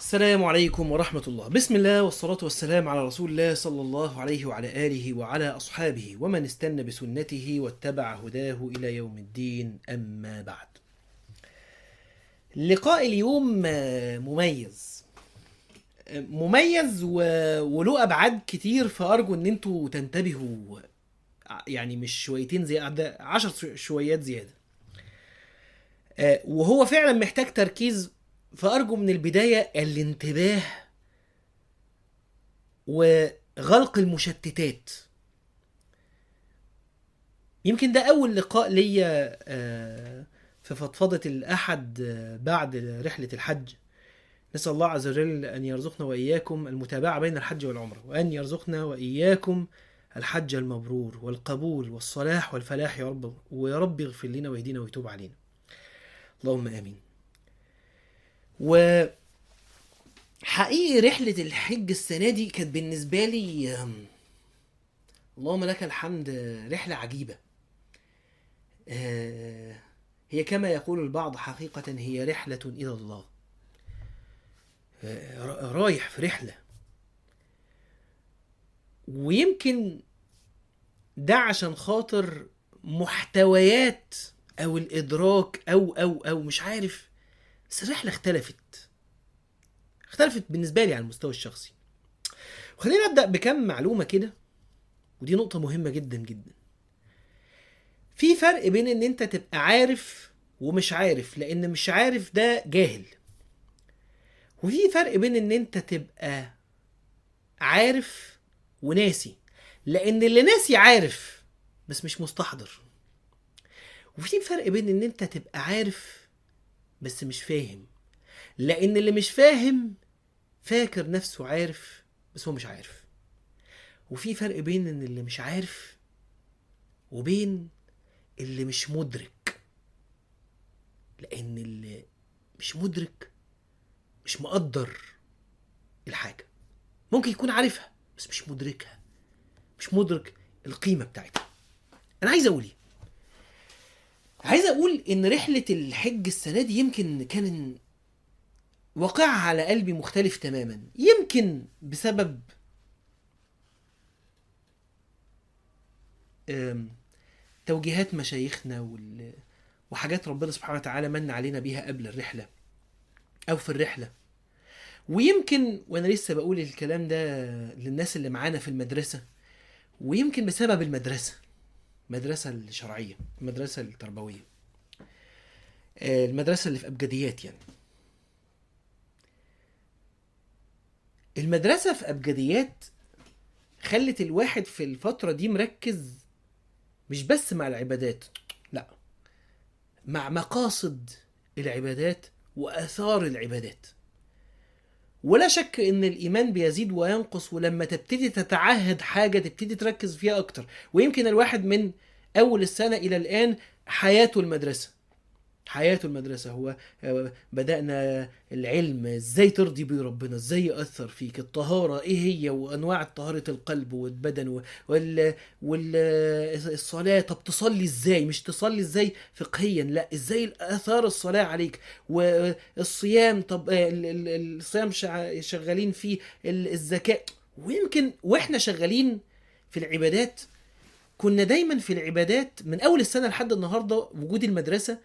السلام عليكم ورحمة الله بسم الله والصلاة والسلام على رسول الله صلى الله عليه وعلى آله وعلى أصحابه ومن استنى بسنته واتبع هداه إلى يوم الدين أما بعد لقاء اليوم آه، مميز آه، مميز و... وله أبعاد كتير فأرجو أن انتوا تنتبهوا ع- يعني مش شويتين زيادة عشر شو- شويات زيادة آه، وهو فعلا محتاج تركيز فأرجو من البداية الانتباه وغلق المشتتات يمكن ده أول لقاء ليا آه، في فضفضة الأحد آه، بعد رحلة الحج نسأل الله عز وجل أن يرزقنا وإياكم المتابعة بين الحج والعمرة وأن يرزقنا وإياكم الحج المبرور والقبول والصلاح والفلاح يا رب ويا رب يغفر لنا ويهدينا ويتوب علينا اللهم آمين و حقيقي رحلة الحج السنة دي كانت بالنسبة لي أم، اللهم لك الحمد رحلة عجيبة آه، هي كما يقول البعض حقيقة هي رحلة إلى الله آه، را- رايح في رحلة ويمكن ده عشان خاطر محتويات أو الإدراك أو أو أو مش عارف بس الرحلة اختلفت اختلفت بالنسبة لي على المستوى الشخصي وخلينا نبدأ بكم معلومة كده ودي نقطة مهمة جدا جدا في فرق بين ان انت تبقى عارف ومش عارف لان مش عارف ده جاهل وفي فرق بين ان انت تبقى عارف وناسي لان اللي ناسي عارف بس مش مستحضر وفي فرق بين ان انت تبقى عارف بس مش فاهم لان اللي مش فاهم فاكر نفسه عارف بس هو مش عارف وفي فرق بين ان اللي مش عارف وبين اللي مش مدرك لان اللي مش مدرك مش مقدر الحاجة ممكن يكون عارفها بس مش مدركها مش مدرك القيمة بتاعتها انا عايز اقول ايه عايز اقول ان رحلة الحج السنة دي يمكن كان واقعها على قلبي مختلف تماما يمكن بسبب أم، توجيهات مشايخنا وال... وحاجات ربنا سبحانه وتعالى من علينا بيها قبل الرحلة أو في الرحلة ويمكن وأنا لسه بقول الكلام ده للناس اللي معانا في المدرسة ويمكن بسبب المدرسة المدرسة الشرعية المدرسة التربوية آه، المدرسة اللي في أبجديات يعني المدرسة في أبجديات خلت الواحد في الفترة دي مركز مش بس مع العبادات لا مع مقاصد العبادات وآثار العبادات ولا شك ان الايمان بيزيد وينقص ولما تبتدي تتعهد حاجه تبتدي تركز فيها اكتر ويمكن الواحد من اول السنه الى الان حياته المدرسه حياته المدرسة هو آه، بدأنا العلم ازاي ترضي بيه ربنا ازاي يأثر فيك الطهارة ايه هي وانواع طهارة القلب والبدن و- وال والصلاة طب تصلي ازاي مش تصلي ازاي فقهيا لا ازاي اثار الصلاة عليك والصيام طب آه، ال- ال- الصيام شع- شغالين فيه ال- الزكاة ويمكن واحنا شغالين في العبادات كنا دايما في العبادات من اول السنة لحد النهاردة وجود المدرسة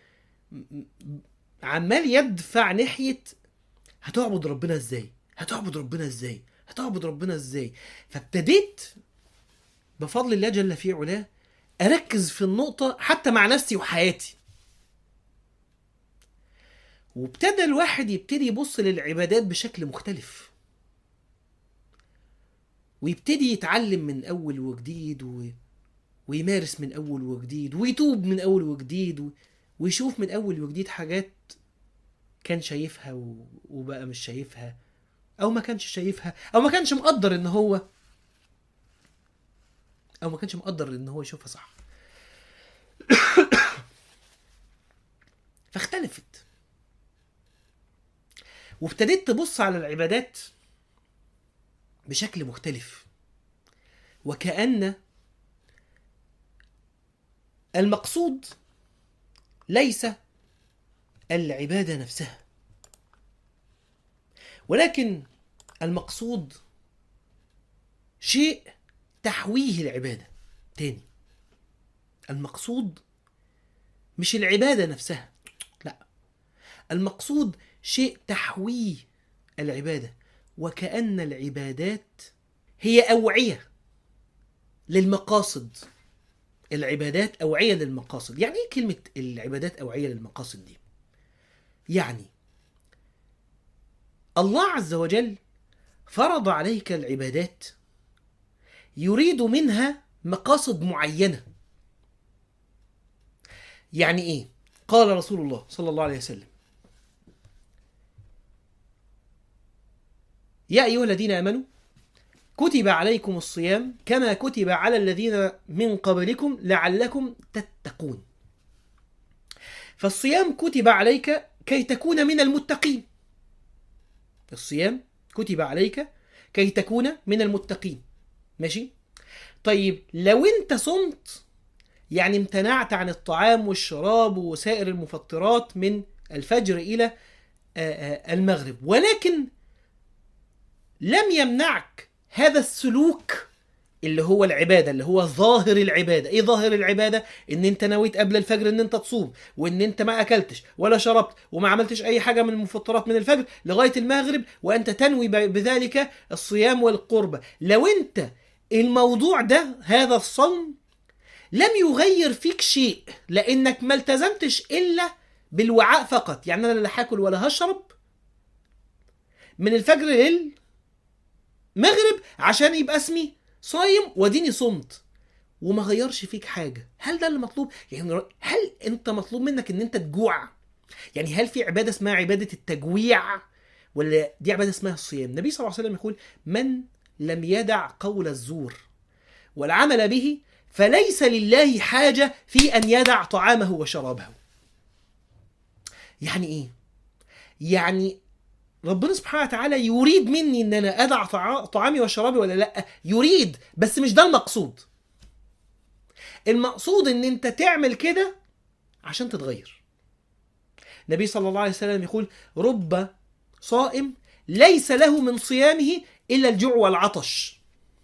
عمال يدفع ناحيه هتعبد ربنا ازاي هتعبد ربنا ازاي هتعبد ربنا ازاي فابتديت بفضل الله جل في علاه اركز في النقطه حتى مع نفسي وحياتي وابتدى الواحد يبتدي يبص للعبادات بشكل مختلف ويبتدي يتعلم من اول وجديد و... ويمارس من اول وجديد ويتوب من اول وجديد و... ويشوف من اول وجديد حاجات كان شايفها و... وبقى مش شايفها او ما كانش شايفها او ما كانش مقدر ان هو او ما كانش مقدر ان هو يشوفها صح فاختلفت وابتديت تبص على العبادات بشكل مختلف وكأن المقصود ليس العبادة نفسها ولكن المقصود شيء تحويه العبادة تاني المقصود مش العبادة نفسها لا المقصود شيء تحويه العبادة وكأن العبادات هي أوعية للمقاصد العبادات أوعية للمقاصد يعني إيه كلمة العبادات أوعية للمقاصد دي يعني الله عز وجل فرض عليك العبادات يريد منها مقاصد معينة يعني إيه قال رسول الله صلى الله عليه وسلم يا أيها الذين آمنوا كتب عليكم الصيام كما كتب على الذين من قبلكم لعلكم تتقون فالصيام كتب عليك كي تكون من المتقين الصيام كتب عليك كي تكون من المتقين ماشي طيب لو انت صمت يعني امتنعت عن الطعام والشراب وسائر المفطرات من الفجر الى آه، آه، المغرب ولكن لم يمنعك هذا السلوك اللي هو العباده اللي هو ظاهر العباده ايه ظاهر العباده ان انت نويت قبل الفجر ان انت تصوم وان انت ما اكلتش ولا شربت وما عملتش اي حاجه من المفطرات من الفجر لغايه المغرب وانت تنوي ب- بذلك الصيام والقربه لو انت الموضوع ده هذا الصوم لم يغير فيك شيء لانك ما التزمتش الا بالوعاء فقط يعني انا لا هاكل ولا هشرب من الفجر للمغرب عشان يبقى اسمي صايم واديني صمت وما غيرش فيك حاجه هل ده اللي مطلوب يعني هل انت مطلوب منك ان انت تجوع يعني هل في عباده اسمها عباده التجويع ولا دي عباده اسمها الصيام النبي صلى الله عليه وسلم يقول من لم يدع قول الزور والعمل به فليس لله حاجه في ان يدع طعامه وشرابه يعني ايه يعني ربنا سبحانه وتعالى يريد مني ان انا ادع طع- طعامي وشرابي ولا لا يريد بس مش ده المقصود المقصود ان انت تعمل كده عشان تتغير النبي صلى الله عليه وسلم يقول رب صائم ليس له من صيامه الا الجوع والعطش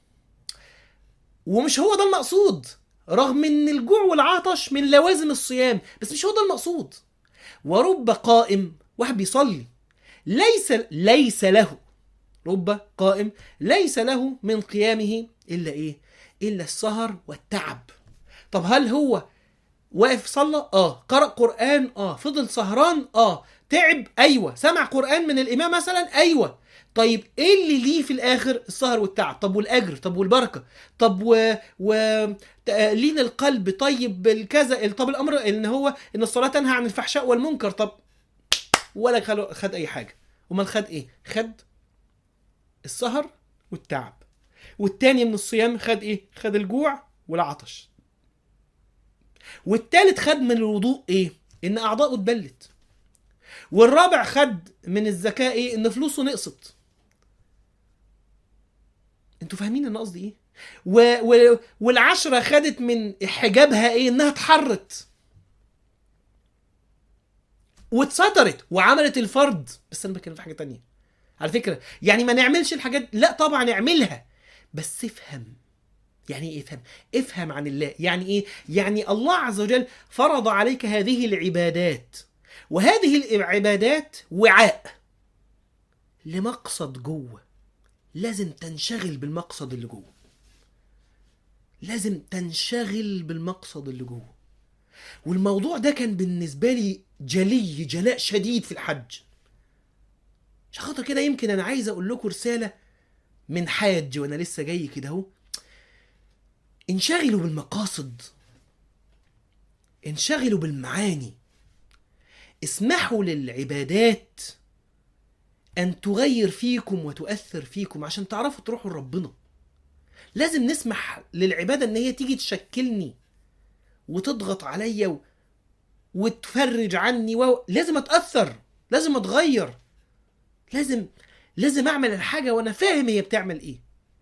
ومش هو ده المقصود رغم ان الجوع والعطش من لوازم الصيام بس مش هو ده المقصود ورب قائم واحد بيصلي ليس ليس له رب قائم ليس له من قيامه الا ايه الا السهر والتعب طب هل هو واقف صلى اه قرأ قرآن اه فضل سهران اه تعب ايوه سمع قرآن من الامام مثلا ايوه طيب ايه اللي ليه في الاخر السهر والتعب طب والاجر طب والبركه طب و, و... ت- آه، لين القلب طيب الكذا طب الامر ان هو ان الصلاه تنهى عن الفحشاء والمنكر طب ولا خد, خد اي حاجه امال خد ايه خد السهر والتعب والتاني من الصيام خد ايه خد الجوع والعطش والتالت خد من الوضوء ايه ان اعضاؤه اتبلت والرابع خد من الزكاه ايه ان فلوسه نقصت انتوا فاهمين انا قصدي ايه و... و... والعشره خدت من حجابها ايه انها اتحرت واتسترت وعملت الفرض بس انا بتكلم في حاجه تانية على فكره يعني ما نعملش الحاجات لا طبعا اعملها بس افهم يعني ايه افهم افهم عن الله يعني ايه يعني الله عز وجل فرض عليك هذه العبادات وهذه العبادات وعاء لمقصد جوه لازم تنشغل بالمقصد اللي جوه لازم تنشغل بالمقصد اللي جوه والموضوع ده كان بالنسبه لي جلي جلاء شديد في الحج عشان خاطر كده يمكن انا عايز اقول لكم رساله من حاج وانا لسه جاي كده اهو انشغلوا بالمقاصد انشغلوا بالمعاني اسمحوا للعبادات ان تغير فيكم وتؤثر فيكم عشان تعرفوا تروحوا لربنا لازم نسمح للعباده ان هي تيجي تشكلني وتضغط عليا و... وتفرج عني و... لازم اتاثر لازم اتغير لازم لازم اعمل الحاجه وانا فاهم هي بتعمل ايه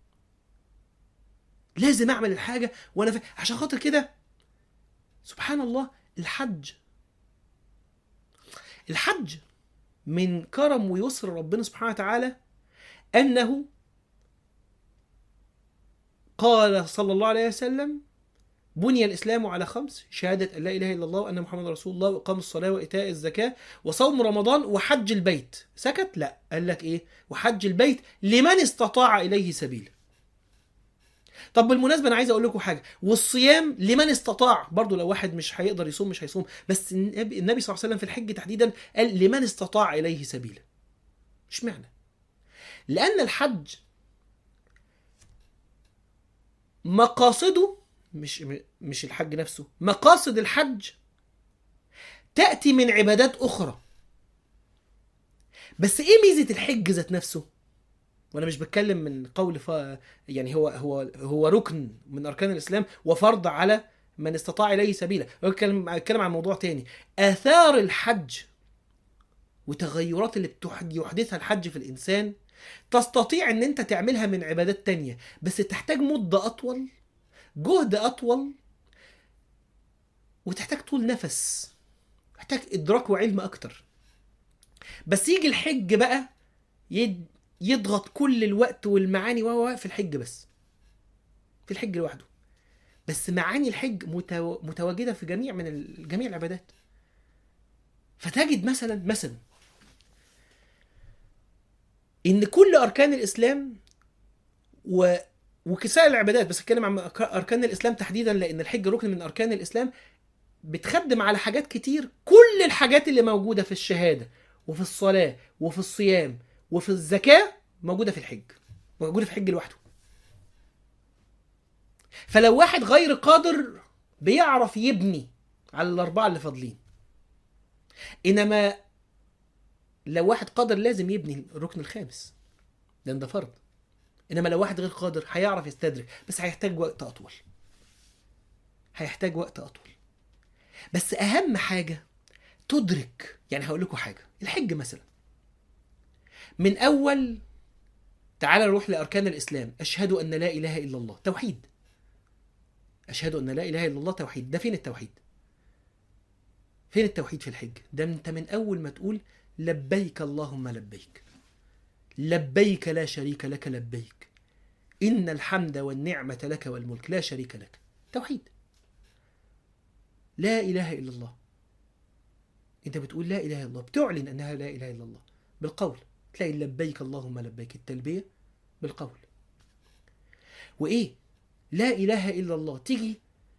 لازم اعمل الحاجه وانا فاهم عشان خاطر كده سبحان الله الحج الحج من كرم ويسر ربنا سبحانه وتعالى انه قال صلى الله عليه وسلم بني الاسلام على خمس شهاده ان لا اله الا الله وان محمد رسول الله واقام الصلاه وايتاء الزكاه وصوم رمضان وحج البيت سكت لا قال لك ايه وحج البيت لمن استطاع اليه سبيلا طب بالمناسبه انا عايز اقول لكم حاجه والصيام لمن استطاع برضو لو واحد مش هيقدر يصوم مش هيصوم بس النبي النبي صلى الله عليه وسلم في الحج تحديدا قال لمن استطاع اليه سبيلا اشمعنى لان الحج مقاصده مش مش الحج نفسه مقاصد الحج تأتي من عبادات أخرى بس إيه ميزة الحج ذات نفسه؟ وأنا مش بتكلم من قول ف... يعني هو هو هو ركن من أركان الإسلام وفرض على من استطاع إليه سبيلا بتكلم بتكلم عن موضوع تاني آثار الحج وتغيرات اللي بتحد- يحدثها الحج في الإنسان تستطيع ان انت تعملها من عبادات تانية بس تحتاج مدة اطول جهد اطول وتحتاج طول نفس تحتاج ادراك وعلم اكتر بس يجي الحج بقى يد- يضغط كل الوقت والمعاني وهو في الحج بس في الحج لوحده بس معاني الحج متو- متواجدة في جميع من ال- جميع العبادات فتجد مثلا مثلا ان كل اركان الاسلام و وكساء العبادات بس اتكلم عن أرك- اركان الاسلام تحديدا لان الحج ركن من اركان الاسلام بتخدم على حاجات كتير كل الحاجات اللي موجوده في الشهاده وفي الصلاه وفي الصيام وفي الزكاه موجوده في الحج موجوده في الحج لوحده فلو واحد غير قادر بيعرف يبني على الاربعه اللي فاضلين انما لو واحد قادر لازم يبني الركن الخامس لان ده فرض انما لو واحد غير قادر هيعرف يستدرك بس هيحتاج وقت اطول هيحتاج وقت اطول بس اهم حاجه تدرك يعني هقول لكم حاجه الحج مثلا من اول تعال نروح لاركان الاسلام اشهد ان لا اله الا الله توحيد اشهد ان لا اله الا الله توحيد ده فين التوحيد فين التوحيد في الحج ده انت من اول ما تقول لبيك اللهم لبيك لبيك لا شريك لك لبيك إن الحمد والنعمة لك والملك لا شريك لك توحيد لا إله إلا الله أنت بتقول لا إله إلا الله بتعلن أنها لا إله إلا الله بالقول تلاقي لبيك اللهم لبيك التلبية بالقول وإيه لا إله إلا الله تيجي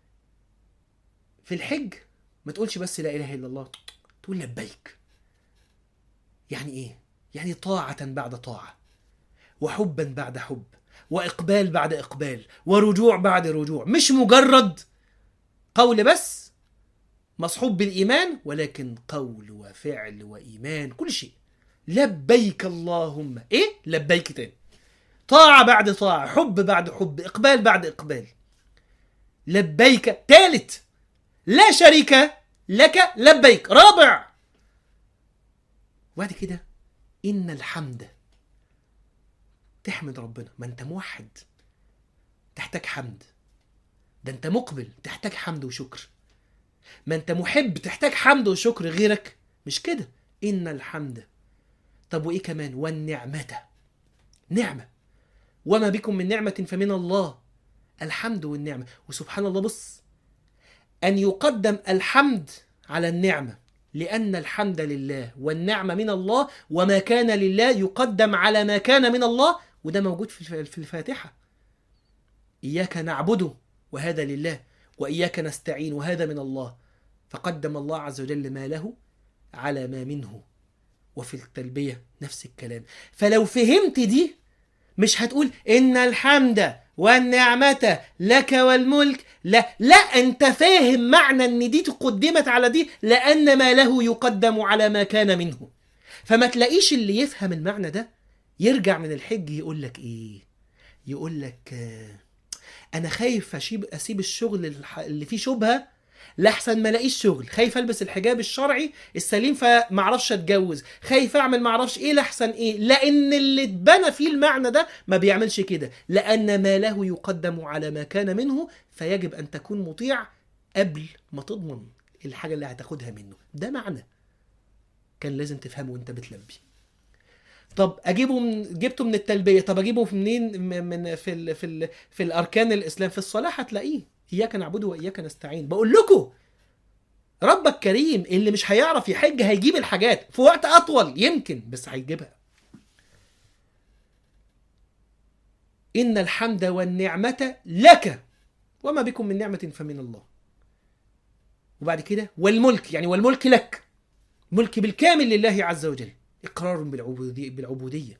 في الحج ما تقولش بس لا إله إلا الله تقول لبيك يعني ايه يعني طاعه بعد طاعه وحبا بعد حب واقبال بعد اقبال ورجوع بعد رجوع مش مجرد قول بس مصحوب بالايمان ولكن قول وفعل وايمان كل شيء لبيك اللهم ايه لبيك تاني طاعه بعد طاعه حب بعد حب اقبال بعد اقبال لبيك ثالث لا شريك لك لبيك رابع وبعد كده إن الحمد تحمد ربنا ما أنت موحد تحتاج حمد ده أنت مقبل تحتاج حمد وشكر ما أنت محب تحتاج حمد وشكر غيرك مش كده إن الحمد طب وإيه كمان والنعمة نعمة وما بكم من نعمة فمن الله الحمد والنعمة وسبحان الله بص أن يقدم الحمد على النعمة لأن الحمد لله والنعمة من الله وما كان لله يقدم على ما كان من الله وده موجود في الف- في الفاتحة إياك نعبد وهذا لله وإياك نستعين وهذا من الله فقدم الله عز وجل ما له على ما منه وفي التلبية نفس الكلام فلو فهمت دي مش هتقول إن الحمد والنعمة لك والملك لا لا انت فاهم معنى ان دي تقدمت على دي لان ما له يقدم على ما كان منه فما تلاقيش اللي يفهم المعنى ده يرجع من الحج يقول لك ايه يقول لك آه، انا خايف اسيب اسيب الشغل الح- اللي فيه شبهه لاحسن ما الاقيش شغل خايف البس الحجاب الشرعي السليم فما اعرفش اتجوز خايف اعمل ما اعرفش ايه لاحسن ايه لان اللي اتبنى فيه المعنى ده ما بيعملش كده لان ما له يقدم على ما كان منه فيجب ان تكون مطيع قبل ما تضمن الحاجه اللي هتاخدها منه ده معنى كان لازم تفهمه وانت بتلبي طب اجيبه من جبته من التلبيه طب اجيبه منين م- من في ال... في ال... في الاركان الاسلام في الصلاه هتلاقيه اياك نعبد واياك نستعين بقول لكم ربك كريم اللي مش هيعرف يحج هيجيب الحاجات في وقت اطول يمكن بس هيجيبها ان الحمد والنعمه لك وما بكم من نعمه فمن الله وبعد كده والملك يعني والملك لك ملك بالكامل لله عز وجل اقرار بالعبوديه بالعبوديه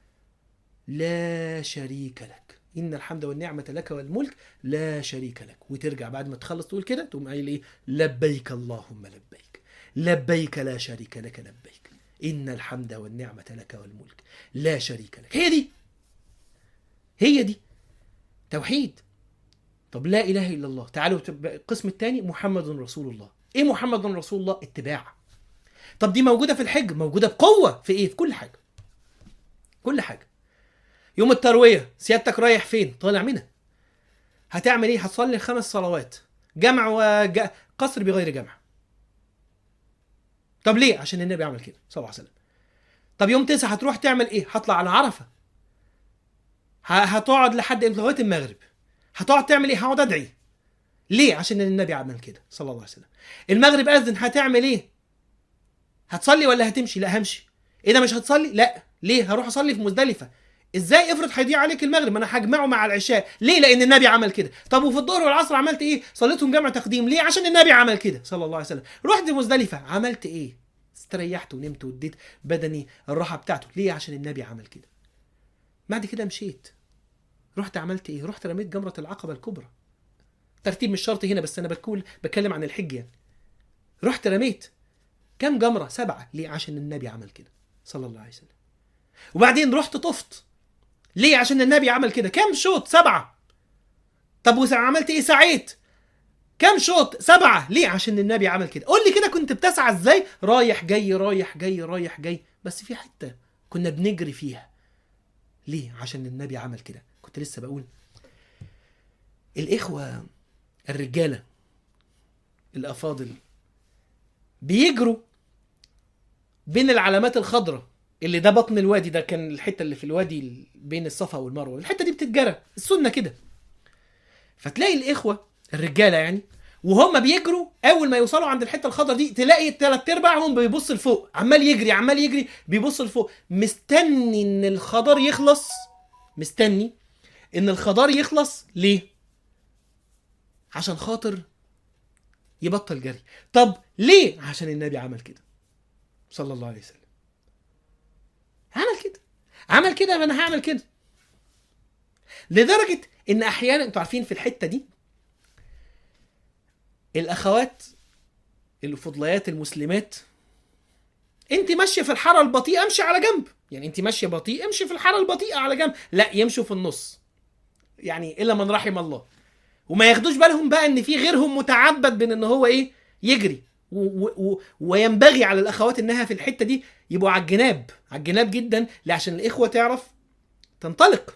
لا شريك لك ان الحمد والنعمه لك والملك لا شريك لك وترجع بعد ما تخلص تقول كده تقوم قايل ايه لبيك اللهم لبيك لبيك لا شريك لك لبيك ان الحمد والنعمه لك والملك لا شريك لك هي دي هي دي توحيد طب لا اله الا الله تعالوا تب- القسم الثاني محمد رسول الله ايه محمد رسول الله اتباع طب دي موجوده في الحج موجوده بقوه في ايه في كل حاجه كل حاجه يوم الترويه سيادتك رايح فين طالع منها هتعمل ايه هتصلي خمس صلوات جمع وج... قصر بغير جمع طب ليه عشان النبي عمل كده صلى الله عليه وسلم طب يوم تسعة هتروح تعمل ايه هطلع على عرفه ه- هتقعد لحد امتى؟ لغايه المغرب هتقعد تعمل ايه هقعد ادعي ليه عشان النبي عمل كده صلى الله عليه وسلم المغرب اذن هتعمل ايه هتصلي ولا هتمشي لا همشي ايه ده مش هتصلي لا ليه هروح اصلي في مزدلفه ازاي افرض هيضيع عليك المغرب ما انا هجمعه مع العشاء ليه لان النبي عمل كده طب وفي الظهر والعصر عملت ايه صليتهم جمع تقديم ليه عشان النبي عمل كده صلى الله عليه وسلم رحت مزدلفه عملت ايه استريحت ونمت واديت بدني الراحه بتاعته ليه عشان النبي عمل كده بعد كده مشيت رحت عملت ايه رحت رميت جمره العقبه الكبرى ترتيب مش شرط هنا بس انا بقول بتكلم عن الحج يعني رحت رميت كم جمره سبعه ليه عشان النبي عمل كده صلى الله عليه وسلم وبعدين رحت طفت ليه عشان النبي عمل كده كم شوط سبعه طب وعملت ايه سعيت كم شوط سبعه ليه عشان النبي عمل كده قول لي كده كنت بتسعى ازاي رايح جاي رايح جاي رايح جاي بس في حته كنا بنجري فيها ليه عشان النبي عمل كده كنت لسه بقول الاخوه الرجاله الافاضل بيجروا بين العلامات الخضراء اللي ده بطن الوادي ده كان الحته اللي في الوادي ال- بين الصفا والمروه الحته دي بتتجرى السنه كده فتلاقي الاخوه الرجاله يعني وهم بيجروا اول ما يوصلوا عند الحته الخضراء دي تلاقي ثلاث ارباعهم بيبص لفوق عمال يجري عمال يجري بيبص لفوق مستني ان الخضار يخلص مستني ان الخضار يخلص ليه عشان خاطر يبطل جري طب ليه عشان النبي عمل كده صلى الله عليه وسلم عمل كده عمل كده فانا هعمل كده لدرجه ان احيانا انتوا عارفين في الحته دي الاخوات الفضليات المسلمات انت ماشيه في الحاره البطيئه امشي على جنب يعني انت ماشيه بطيء امشي في الحاره البطيئه على جنب لا يمشوا في النص يعني الا من رحم الله وما ياخدوش بالهم بقى ان في غيرهم متعبد بين ان هو ايه يجري و و و وينبغي على الاخوات انها في الحته دي يبقوا على الجناب على الجناب جدا عشان الاخوه تعرف تنطلق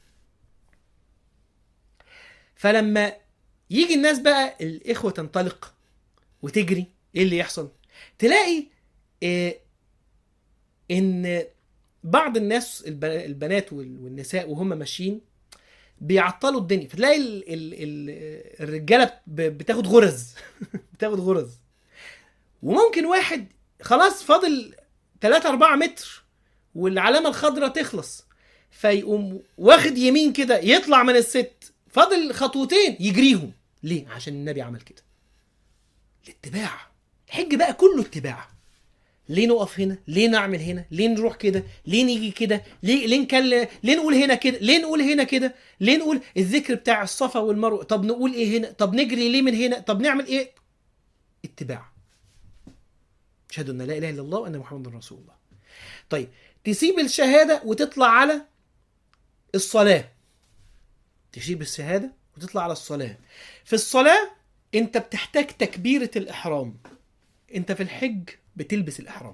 فلما يجي الناس بقى الاخوه تنطلق وتجري ايه اللي يحصل تلاقي إيه ان بعض الناس الب- البنات وال- والنساء وهم ماشيين بيعطلوا الدنيا فتلاقي ال ال ال الرجاله ب- بتاخد غرز بتاخد غرز وممكن واحد خلاص فاضل 3 4 متر والعلامه الخضراء تخلص فيقوم واخد يمين كده يطلع من الست فاضل خطوتين يجريهم ليه عشان النبي عمل كده الاتباع الحج بقى كله اتباع ليه نقف هنا ليه نعمل هنا ليه نروح كده ليه نيجي كده ليه ليه نكل... ليه نقول هنا كده ليه نقول هنا كده ليه نقول الذكر بتاع الصفا والمروه طب نقول ايه هنا طب نجري ليه من هنا طب نعمل ايه اتباع اشهد ان لا اله الا الله وان محمد رسول الله طيب تسيب الشهاده وتطلع على الصلاه تسيب الشهاده وتطلع على الصلاه في الصلاه انت بتحتاج تكبيره الاحرام انت في الحج بتلبس الاحرام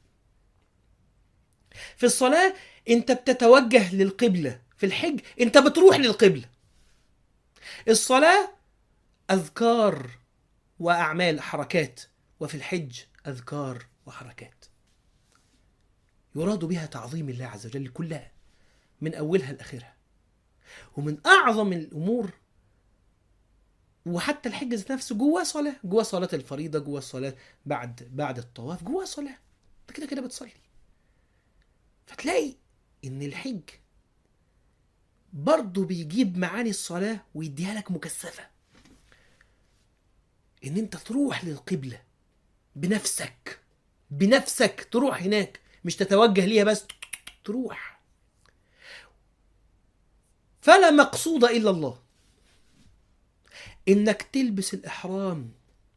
في الصلاه انت بتتوجه للقبله في الحج انت بتروح للقبله الصلاه اذكار واعمال حركات وفي الحج اذكار وحركات يراد بها تعظيم الله عز وجل كلها من أولها لآخرها ومن أعظم الأمور وحتى الحج ذات نفسه جواه صلاة جواه صلاة الفريضة جواه الصلاة بعد بعد الطواف جواه صلاة انت كده كده بتصلي فتلاقي ان الحج برضه بيجيب معاني الصلاة ويديها لك مكثفة ان انت تروح للقبلة بنفسك بنفسك تروح هناك مش تتوجه ليها بس تروح فلا مقصود الا الله انك تلبس الاحرام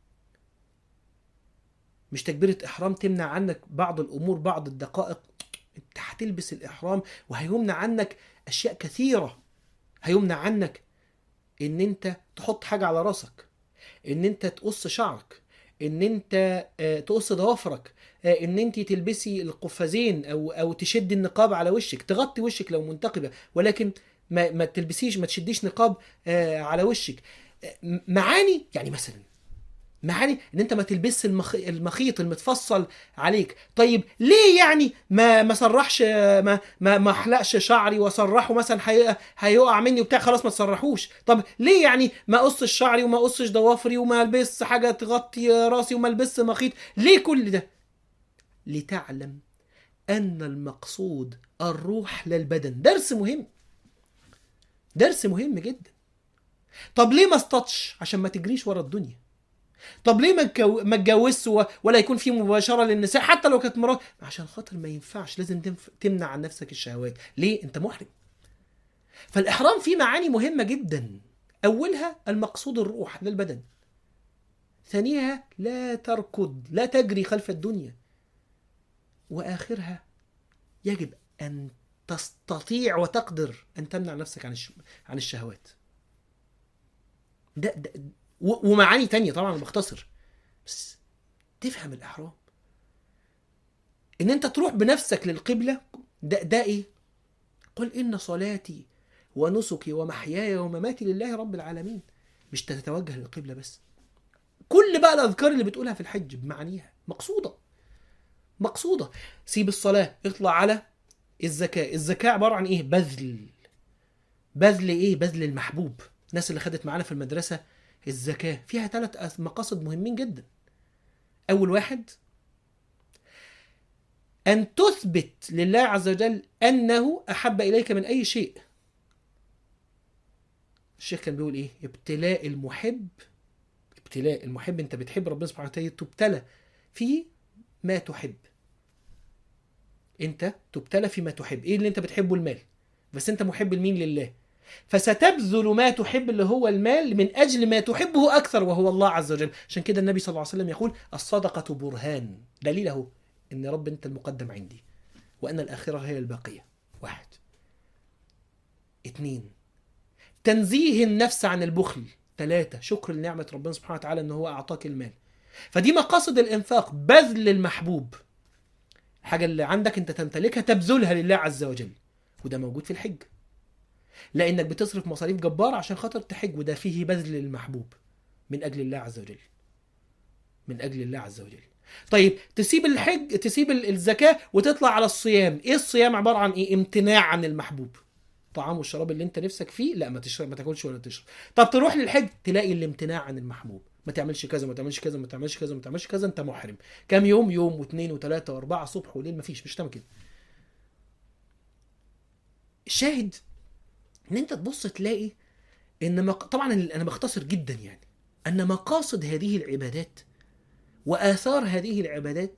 مش تكبيره احرام تمنع عنك بعض الامور بعض الدقائق انت هتلبس الاحرام وهيمنع عنك اشياء كثيره هيمنع عنك ان انت تحط حاجه على راسك ان انت تقص شعرك ان انت آه، تقص ضوافرك آه، ان انت تلبسي القفازين او او تشد النقاب على وشك تغطي وشك لو منتقبه ولكن ما ما تلبسيش ما تشديش نقاب آه، على وشك آه، م- معاني يعني مثلا معاني ان انت ما تلبسش المخ... المخيط المتفصل عليك طيب ليه يعني ما ما سرحش ما ما ما احلقش شعري واسرحه مثلا هي... هيقع مني وبتاع خلاص ما تسرحوش طب ليه يعني ما اقصش شعري وما اقصش ضوافري وما البس حاجه تغطي راسي وما البس مخيط ليه كل ده لتعلم ان المقصود الروح لا البدن درس مهم درس مهم جدا طب ليه ما اصطادش عشان ما تجريش ورا الدنيا طب ليه ما تجو- ما اتجوزش و- ولا يكون في مباشره للنساء حتى لو كانت مرات عشان خاطر ما ينفعش لازم تنف... تمنع عن نفسك الشهوات ليه انت محرم فالاحرام فيه معاني مهمه جدا اولها المقصود الروح لا البدن ثانيها لا تركض لا تجري خلف الدنيا واخرها يجب ان تستطيع وتقدر ان تمنع نفسك عن الش... عن الشهوات ده, ده و- ومعاني تانية طبعا بختصر بس تفهم الإحرام إن أنت تروح بنفسك للقبلة ده, ده إيه؟ قل إن صلاتي ونسكي ومحياي ومماتي لله رب العالمين مش تتوجه للقبلة بس كل بقى الأذكار اللي بتقولها في الحج بمعانيها مقصودة مقصودة سيب الصلاة اطلع على الزكاة الزكاة عبارة عن إيه؟ بذل بذل إيه؟ بذل المحبوب الناس اللي خدت معانا في المدرسة الزكاة فيها ثلاث مقاصد مهمين جدا أول واحد أن تثبت لله عز وجل أنه أحب إليك من أي شيء الشيخ كان بيقول إيه ابتلاء المحب ابتلاء المحب أنت بتحب ربنا سبحانه وتعالى تبتلى في ما تحب أنت تبتلى فيما تحب إيه اللي أنت بتحبه المال بس أنت محب لمين لله فستبذل ما تحب اللي هو المال من اجل ما تحبه اكثر وهو الله عز وجل عشان كده النبي صلى الله عليه وسلم يقول الصدقه برهان دليله ان رب انت المقدم عندي وان الاخره هي الباقيه واحد اتنين تنزيه النفس عن البخل ثلاثة شكر لنعمة ربنا سبحانه وتعالى ان هو اعطاك المال فدي مقاصد الانفاق بذل المحبوب حاجة اللي عندك انت تمتلكها تبذلها لله عز وجل وده موجود في الحج لانك بتصرف مصاريف جبارة عشان خاطر تحج وده فيه بذل المحبوب من اجل الله عز وجل من اجل الله عز وجل طيب تسيب الحج تسيب ال- الزكاة وتطلع على الصيام ايه الصيام عبارة عن ايه امتناع عن المحبوب طعام والشراب اللي انت نفسك فيه لا ما تشرب ما تاكلش ولا تشرب طب تروح للحج تلاقي الامتناع عن المحبوب ما تعملش كذا ما تعملش كذا ما تعملش كذا ما تعملش كذا انت محرم كام يوم يوم واثنين وثلاثة واربعة صبح وليل ما فيش مش تعمل كده الشاهد ان انت تبص تلاقي ان مق... طبعا انا بختصر جدا يعني ان مقاصد هذه العبادات واثار هذه العبادات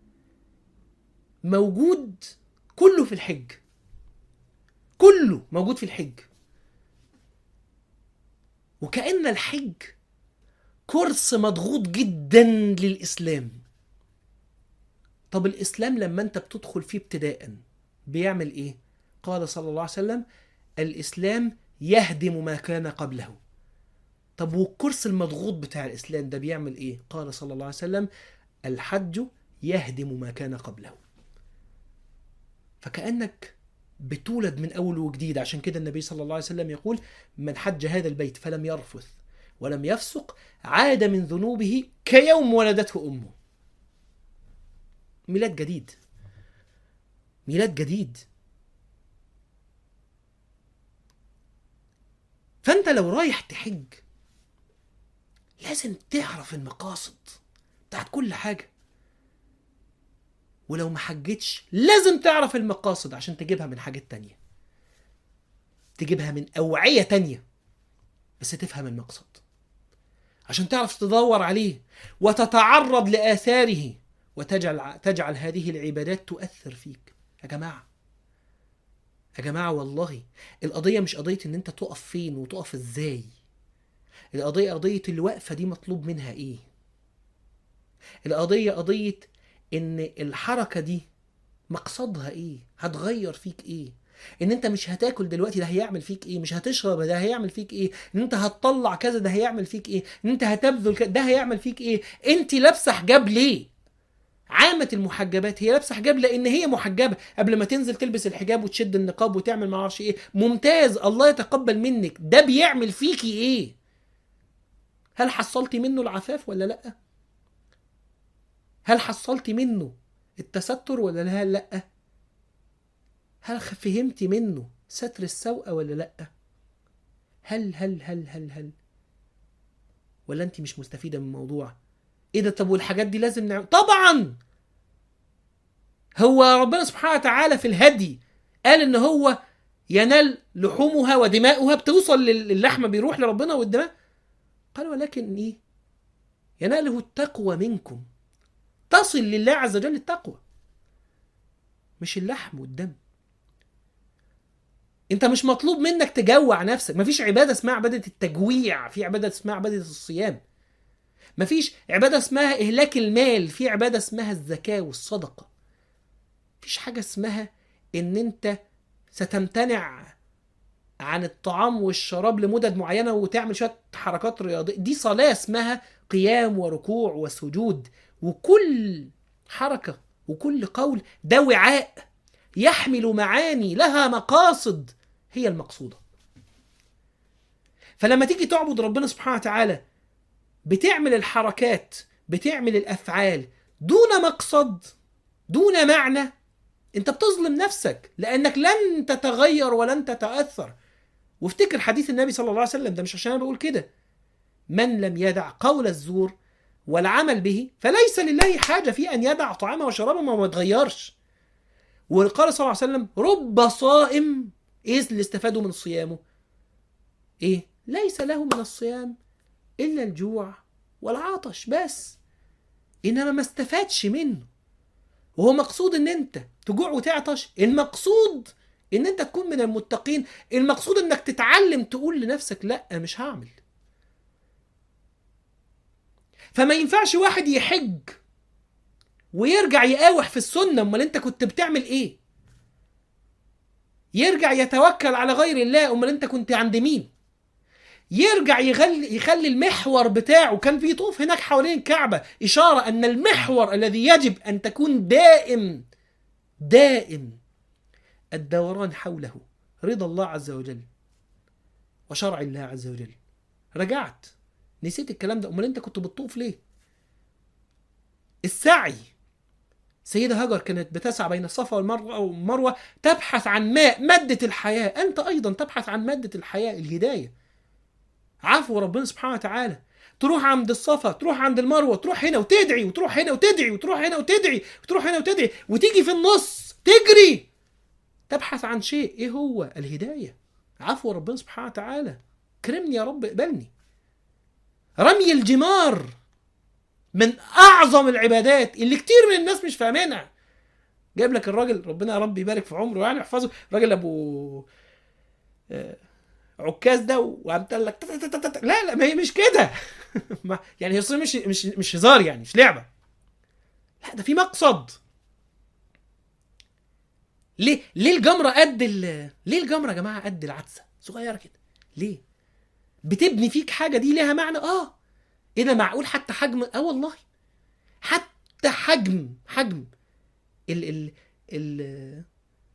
موجود كله في الحج كله موجود في الحج وكأن الحج كورس مضغوط جدا للإسلام طب الإسلام لما أنت بتدخل فيه ابتداء بيعمل إيه؟ قال صلى الله عليه وسلم الإسلام يهدم ما كان قبله طب والكرسي المضغوط بتاع الإسلام ده بيعمل إيه؟ قال صلى الله عليه وسلم الحج يهدم ما كان قبله فكأنك بتولد من أول وجديد عشان كده النبي صلى الله عليه وسلم يقول من حج هذا البيت فلم يرفث ولم يفسق عاد من ذنوبه كيوم ولدته أمه ميلاد جديد ميلاد جديد فانت لو رايح تحج لازم تعرف المقاصد بتاعت كل حاجه ولو ما حجتش لازم تعرف المقاصد عشان تجيبها من حاجات تانية تجيبها من أوعية تانية بس تفهم المقصد عشان تعرف تدور عليه وتتعرض لآثاره وتجعل تجعل هذه العبادات تؤثر فيك يا جماعة يا جماعة والله القضية مش قضية إن أنت تقف فين وتقف إزاي القضية قضية الوقفة دي مطلوب منها إيه القضية قضية ان الحركه دي مقصدها ايه هتغير فيك ايه ان انت مش هتاكل دلوقتي ده هيعمل فيك ايه مش هتشرب ده هيعمل فيك ايه ان انت هتطلع كذا ده هيعمل فيك ايه ان انت هتبذل كذا ده هيعمل فيك ايه انت لابسه حجاب ليه عامة المحجبات هي لابسه حجاب لان هي محجبه قبل ما تنزل تلبس الحجاب وتشد النقاب وتعمل ما اعرفش ايه ممتاز الله يتقبل منك ده بيعمل فيكي ايه هل حصلتي منه العفاف ولا لا هل حصلت منه التستر ولا لا لا هل فهمت منه ستر السوء ولا لا هل هل هل هل هل ولا انت مش مستفيده من الموضوع ايه ده طب والحاجات دي لازم نعمل طبعا هو ربنا سبحانه وتعالى في الهدي قال ان هو ينال لحومها ودماؤها بتوصل للحمه بيروح لربنا والدماء قال ولكن ايه يناله التقوى منكم تصل لله عز وجل التقوى مش اللحم والدم انت مش مطلوب منك تجوع نفسك مفيش عباده اسمها عباده التجويع في عباده اسمها عباده الصيام مفيش عباده اسمها اهلاك المال في عباده اسمها الزكاه والصدقه مفيش حاجه اسمها ان انت ستمتنع عن الطعام والشراب لمدد معينه وتعمل شويه حركات رياضيه دي صلاه اسمها قيام وركوع وسجود وكل حركة وكل قول ده وعاء يحمل معاني لها مقاصد هي المقصودة فلما تيجي تعبد ربنا سبحانه وتعالى بتعمل الحركات بتعمل الأفعال دون مقصد دون معنى انت بتظلم نفسك لانك لن تتغير ولن تتاثر وافتكر حديث النبي صلى الله عليه وسلم ده مش عشان انا بقول كده من لم يدع قول الزور والعمل به فليس لله حاجة في أن يدع طعامه وشرابه ما يتغيرش وقال صلى الله عليه وسلم رب صائم إيه اللي استفادوا من صيامه إيه ليس له من الصيام إلا الجوع والعطش بس إنما ما استفادش منه وهو مقصود إن أنت تجوع وتعطش المقصود إن أنت تكون من المتقين المقصود إنك تتعلم تقول لنفسك لأ مش هعمل فما ينفعش واحد يحج ويرجع يقاوح في السنة امال انت كنت بتعمل ايه يرجع يتوكل على غير الله امال انت كنت عند مين يرجع يخلي يخلي المحور بتاعه كان بيطوف هناك حوالين الكعبة إشارة أن المحور الذي يجب أن تكون دائم دائم الدوران حوله رضا الله عز وجل وشرع الله عز وجل رجعت نسيت الكلام ده امال انت كنت بتطوف ليه السعي سيدة هاجر كانت بتسعى بين الصفا والمروة والمروة تبحث عن ماء مادة الحياة أنت أيضا تبحث عن مادة الحياة الهداية عفو ربنا سبحانه وتعالى تروح عند الصفا تروح عند المروة تروح هنا وتدعي وتروح هنا وتدعي وتروح هنا وتدعي وتروح هنا وتدعي وتيجي في النص تجري تبحث عن شيء ايه هو الهداية عفو ربنا سبحانه وتعالى كرمني يا رب اقبلني رمي الجمار من اعظم العبادات اللي كتير من الناس مش فاهمينها جايب لك الراجل ربنا يا رب يبارك في عمره يعني يحفظه راجل ابو آه، عكاز ده وقامت لك تت- تت- تت- تت- لا لا ما هي مش كده ما- يعني هي مش مش مش هزار يعني مش لعبه لا ده في مقصد ليه ليه الجمره قد ال... ليه الجمره يا جماعه قد العدسه صغيره كده ليه بتبني فيك حاجه دي ليها معنى اه ايه ده معقول حتى حجم اه والله حتى حجم حجم ال ال ال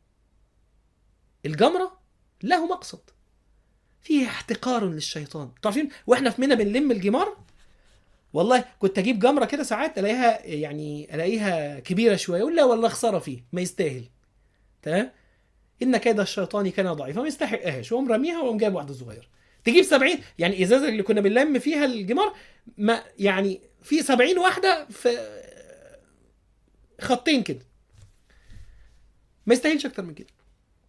الجمره له مقصد فيه احتقار للشيطان انتوا عارفين واحنا في منى بنلم الجمار والله كنت اجيب جمره كده ساعات الاقيها يعني الاقيها كبيره شويه يقول لا والله خساره فيه ما يستاهل تمام ان كيد الشيطان كان ضعيفا ما يستحقهاش وقوم راميها وقوم جايب واحده صغيره تجيب 70 يعني ازازه اللي كنا بنلم فيها الجمار ما يعني في 70 واحده في خطين كده ما يستاهلش اكتر من كده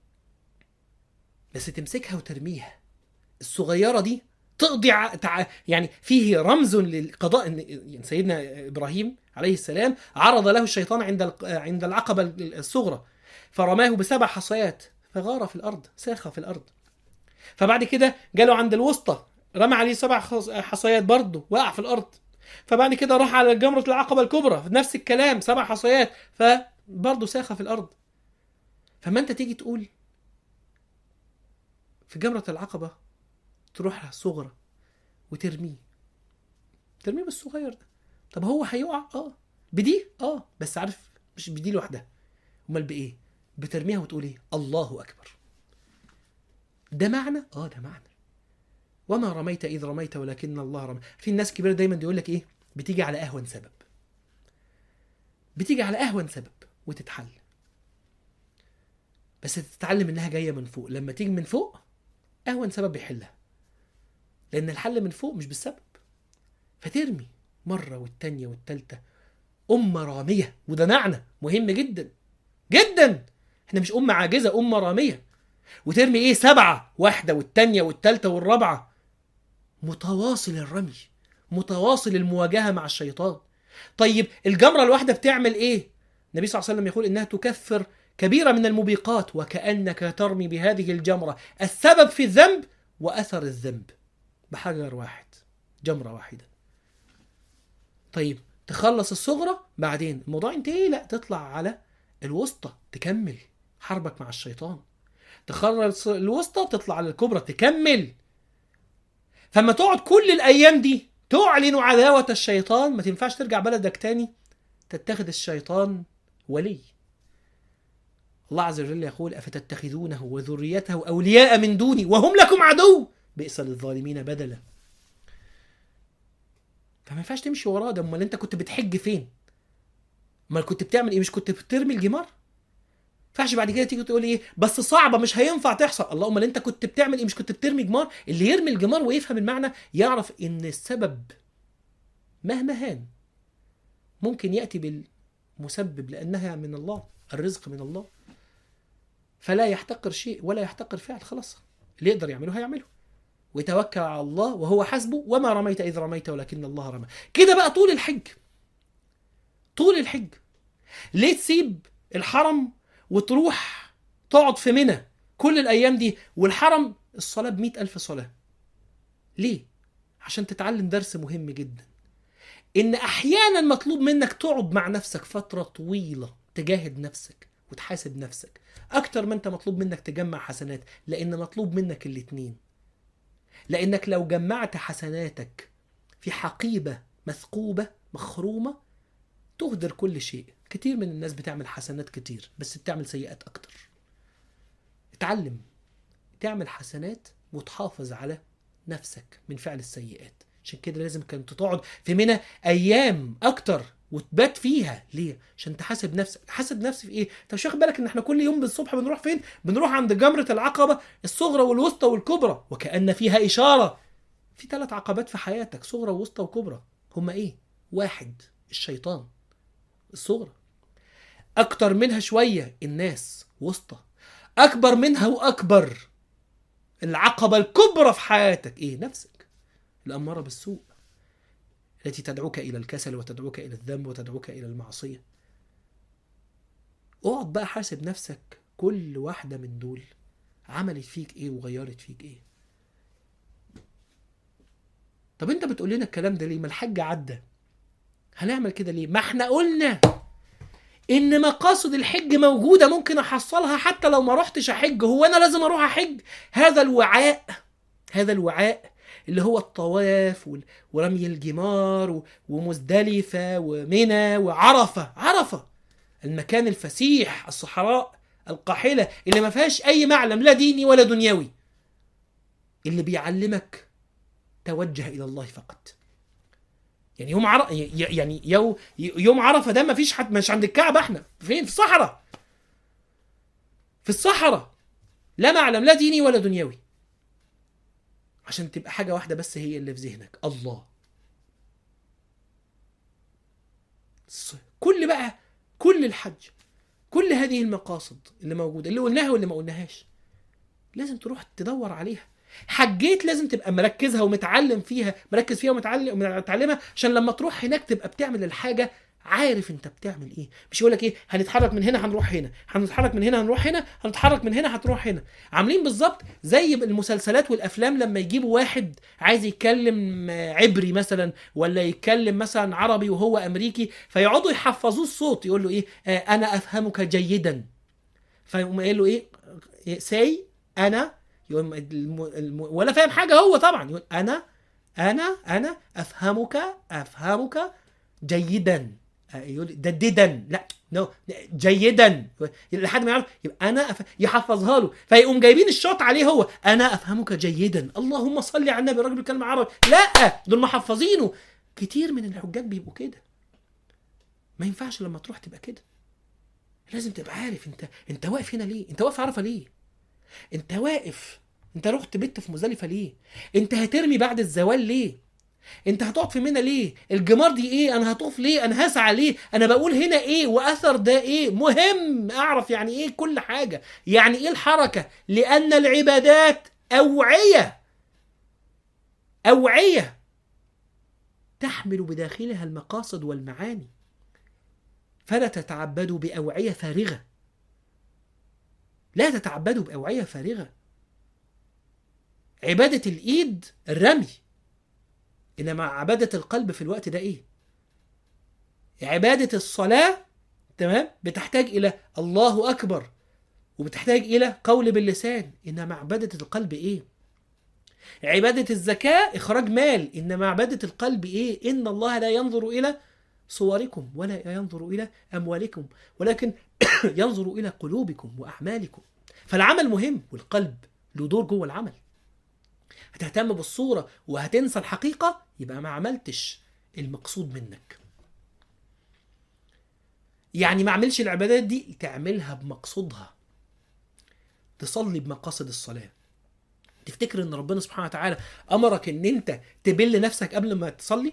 بس تمسكها وترميها الصغيره دي تقضي ع... تع... يعني فيه رمز للقضاء ان يعني سيدنا ابراهيم عليه السلام عرض له الشيطان عند الق- عند العقبه الصغرى فرماه بسبع حصيات فغار في الارض ساخ في الارض فبعد كده جاله عند الوسطى رمى عليه سبع خص- حصيات برضه وقع في الارض فبعد كده راح على جمره العقبه الكبرى نفس الكلام سبع حصيات فبرضه ساخ في الارض فما انت تيجي تقول في جمره العقبه تروح صغرى وترميه ترميه بالصغير ده طب هو هيقع اه بدي اه بس عارف مش بدي لوحدها امال بايه بترميها وتقول ايه الله اكبر ده معنى اه ده معنى وما رميت اذ رميت ولكن الله رمى في الناس كبيره دايما يقول لك ايه بتيجي على اهون سبب بتيجي على اهون سبب وتتحل بس تتعلم انها جايه من فوق لما تيجي من فوق اهون سبب يحلها لان الحل من فوق مش بالسبب فترمي مره والتانيه والتالته امه راميه وده معنى مهم جدا جدا احنا مش امه عاجزه امه راميه وترمي ايه سبعه واحده والتانيه والتالته والرابعه متواصل الرمي متواصل المواجهه مع الشيطان طيب الجمره الواحده بتعمل ايه النبي صلى الله عليه وسلم يقول انها تكفر كبيره من الموبقات وكانك ترمي بهذه الجمره السبب في الذنب واثر الذنب بحجر واحد جمره واحده طيب تخلص الصغرى بعدين الموضوع انتهي لا تطلع على الوسطى تكمل حربك مع الشيطان تخلص الوسطى تطلع على الكبرى تكمل فما تقعد كل الايام دي تعلن عداوه الشيطان ما تنفعش ترجع بلدك تاني تتخذ الشيطان ولي الله عز وجل يقول افتتخذونه وذريته اولياء من دوني وهم لكم عدو بئس للظالمين بدلا فما ينفعش تمشي وراه ده امال انت كنت بتحج فين امال كنت بتعمل ايه مش كنت بترمي الجمار ينفعش بعد كده تيجي تقول ايه بس صعبه مش هينفع تحصل الله امال انت كنت بتعمل ايه مش كنت بترمي جمار اللي يرمي الجمار ويفهم المعنى يعرف ان السبب مهما هان ممكن ياتي بالمسبب لانها من الله الرزق من الله فلا يحتقر شيء ولا يحتقر فعل خلاص اللي يقدر يعمله هيعمله ويتوكل على الله وهو حسبه وما رميت اذ رميت ولكن الله رمى كده بقى طول الحج طول الحج ليه تسيب الحرم وتروح تقعد في منى كل الايام دي والحرم الصلاه ب ألف صلاه ليه عشان تتعلم درس مهم جدا ان احيانا مطلوب منك تقعد مع نفسك فتره طويله تجاهد نفسك وتحاسب نفسك اكتر ما انت مطلوب منك تجمع حسنات لان مطلوب منك الاتنين لانك لو جمعت حسناتك في حقيبه مثقوبه مخرومه تهدر كل شيء كتير من الناس بتعمل حسنات كتير بس بتعمل سيئات اكتر اتعلم تعمل حسنات وتحافظ على نفسك من فعل السيئات عشان كده لازم كنت تقعد في منى ايام اكتر وتبات فيها ليه عشان تحاسب نفسك تحاسب نفسي في ايه انت مش واخد بالك ان احنا كل يوم بالصبح بنروح فين بنروح عند جمره العقبه الصغرى والوسطى والكبرى وكأن فيها اشاره في ثلاث عقبات في حياتك صغرى ووسطى وكبرى هما ايه واحد الشيطان الصغرى اكتر منها شويه الناس وسطى اكبر منها واكبر العقبه الكبرى في حياتك ايه نفسك الاماره بالسوء التي تدعوك الى الكسل وتدعوك الى الذنب وتدعوك الى المعصيه اقعد بقى حاسب نفسك كل واحده من دول عملت فيك ايه وغيرت فيك ايه طب انت بتقول لنا الكلام ده ليه ما الحج عدى هنعمل كده ليه ما احنا قلنا ان مقاصد الحج موجوده ممكن احصلها حتى لو ما رحتش احج هو انا لازم اروح احج هذا الوعاء هذا الوعاء اللي هو الطواف وال- ورمي الجمار و- ومزدلفه ومنى وعرفه عرفه المكان الفسيح الصحراء القاحله اللي ما فيهاش اي معلم لا ديني ولا دنيوي اللي بيعلمك توجه الى الله فقط يعني يوم عرفه يعني يو يوم عرفه ده ما فيش حد مش عند الكعبه احنا فين في الصحراء في الصحراء لا معلم لا ديني ولا دنيوي عشان تبقى حاجة واحدة بس هي اللي في ذهنك الله الص- كل بقى كل الحج كل هذه المقاصد اللي موجودة اللي قلناها واللي ما قلناهاش لازم تروح تدور عليها حجيت لازم تبقى مركزها ومتعلم فيها مركز فيها ومتعلم ومتعلمها عشان لما تروح هناك تبقى بتعمل الحاجة عارف انت بتعمل ايه مش يقول لك ايه هنتحرك من هنا هنروح هنا هنتحرك من هنا هنروح هنا هنتحرك من هنا هتروح هنا عاملين بالظبط زي المسلسلات والافلام لما يجيبوا واحد عايز يتكلم عبري مثلا ولا يتكلم مثلا عربي وهو امريكي فيقعدوا يحفظوه الصوت يقول له ايه آه انا افهمك جيدا فيقوم قايل له ايه ساي انا يقوم الم... الم... ولا فاهم حاجه هو طبعا يقول انا انا انا افهمك افهمك جيدا يقول ده ديدا لا نو جيدا لحد ما يعرف يبقى انا أف... يحفظها له فيقوم جايبين الشوط عليه هو انا افهمك جيدا اللهم صل على النبي الراجل بيتكلم عربي لا دول محفظينه كتير من الحجاج بيبقوا كده ما ينفعش لما تروح تبقى كده لازم تبقى عارف انت انت واقف هنا ليه انت واقف عرفه ليه انت واقف انت رحت بيت في مزدلفه ليه انت هترمي بعد الزوال ليه انت هتقعد في منى ليه الجمار دي ايه انا هطوف ليه انا هسعى ليه انا بقول هنا ايه واثر ده ايه مهم اعرف يعني ايه كل حاجه يعني ايه الحركه لان العبادات اوعيه اوعيه تحمل بداخلها المقاصد والمعاني فلا تتعبدوا باوعيه فارغه لا تتعبدوا باوعيه فارغه عباده الايد الرمي انما عباده القلب في الوقت ده ايه عباده الصلاه تمام بتحتاج الى الله اكبر وبتحتاج الى قول باللسان انما عباده القلب ايه عباده الزكاه اخراج مال انما عباده القلب ايه ان الله لا ينظر الى صوركم ولا ينظر الى اموالكم ولكن ينظر الى قلوبكم واعمالكم فالعمل مهم والقلب له دور جوه العمل هتهتم بالصورة وهتنسى الحقيقة يبقى ما عملتش المقصود منك يعني ما عملش العبادات دي تعملها بمقصودها تصلي بمقاصد الصلاة تفتكر ان ربنا سبحانه وتعالى امرك ان انت تبل نفسك قبل ما تصلي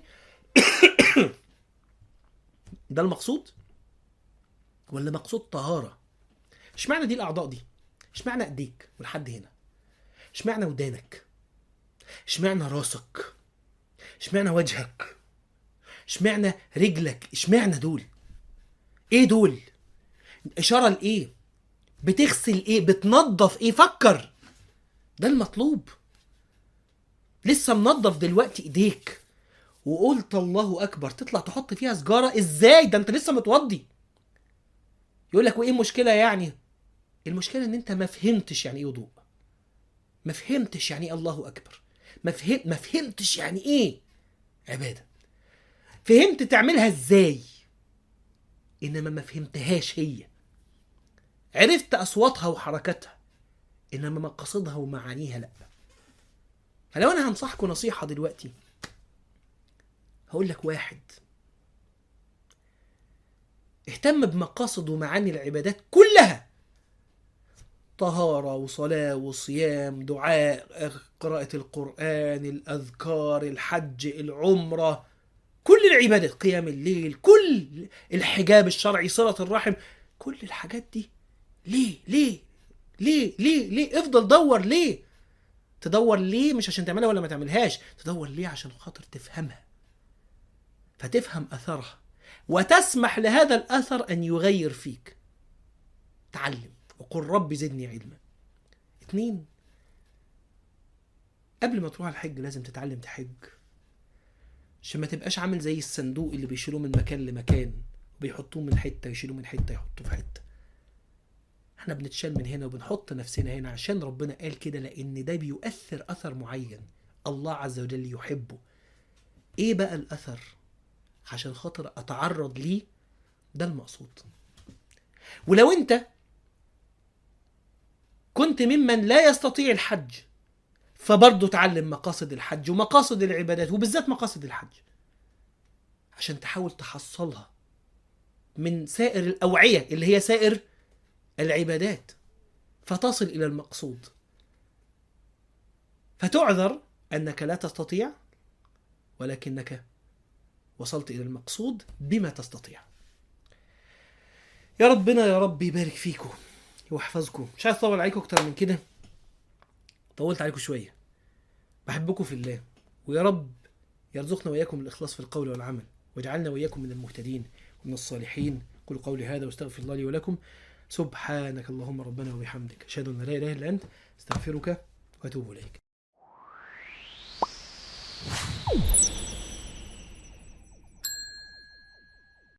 ده المقصود ولا مقصود طهارة اشمعنى دي الاعضاء دي اشمعنى ايديك ولحد هنا اشمعنى ودانك اشمعنى راسك اشمعنى وجهك اشمعنى رجلك اشمعنى دول ايه دول اشاره لايه بتغسل ايه بتنظف ايه فكر ده المطلوب لسه منظف دلوقتي ايديك وقلت الله اكبر تطلع تحط فيها سجاره ازاي ده انت لسه متوضي يقول لك وايه المشكله يعني المشكله ان انت ما فهمتش يعني ايه وضوء ما فهمتش يعني ايه الله اكبر ما فهم ما فهمتش يعني ايه عباده فهمت تعملها ازاي انما ما فهمتهاش هي عرفت اصواتها وحركاتها انما مقاصدها ومعانيها لا فلو انا هنصحكم نصيحه دلوقتي هقول لك واحد اهتم بمقاصد ومعاني العبادات كلها طهارة وصلاة وصيام دعاء قراءة القرآن الأذكار الحج العمرة كل العبادات قيام الليل كل الحجاب الشرعي صلة الرحم كل الحاجات دي ليه ليه ليه ليه ليه افضل دور ليه تدور ليه مش عشان تعملها ولا ما تعملهاش تدور ليه عشان خاطر تفهمها فتفهم أثرها وتسمح لهذا الأثر أن يغير فيك تعلم وقل رب زدني علما اتنين قبل ما تروح الحج لازم تتعلم تحج عشان ما تبقاش عامل زي الصندوق اللي بيشيلوه من مكان لمكان وبيحطوه من حته يشيلوه من حته يحطوه في حته احنا بنتشال من هنا وبنحط نفسنا هنا عشان ربنا قال كده لان ده بيؤثر اثر معين الله عز وجل يحبه ايه بقى الاثر عشان خاطر اتعرض ليه ده المقصود ولو انت كنت ممن لا يستطيع الحج فبرضه تعلم مقاصد الحج ومقاصد العبادات وبالذات مقاصد الحج عشان تحاول تحصلها من سائر الأوعية اللي هي سائر العبادات فتصل الى المقصود فتعذر انك لا تستطيع ولكنك وصلت الى المقصود بما تستطيع يا ربنا يا رب يبارك فيكم ويحفظكم مش عايز اطول عليكم اكتر من كده طولت عليكم شويه بحبكم في الله ويا رب يرزقنا واياكم الاخلاص في القول والعمل واجعلنا واياكم من المهتدين ومن الصالحين قل قولي هذا واستغفر الله لي ولكم سبحانك اللهم ربنا وبحمدك اشهد ان لا اله الا انت استغفرك واتوب اليك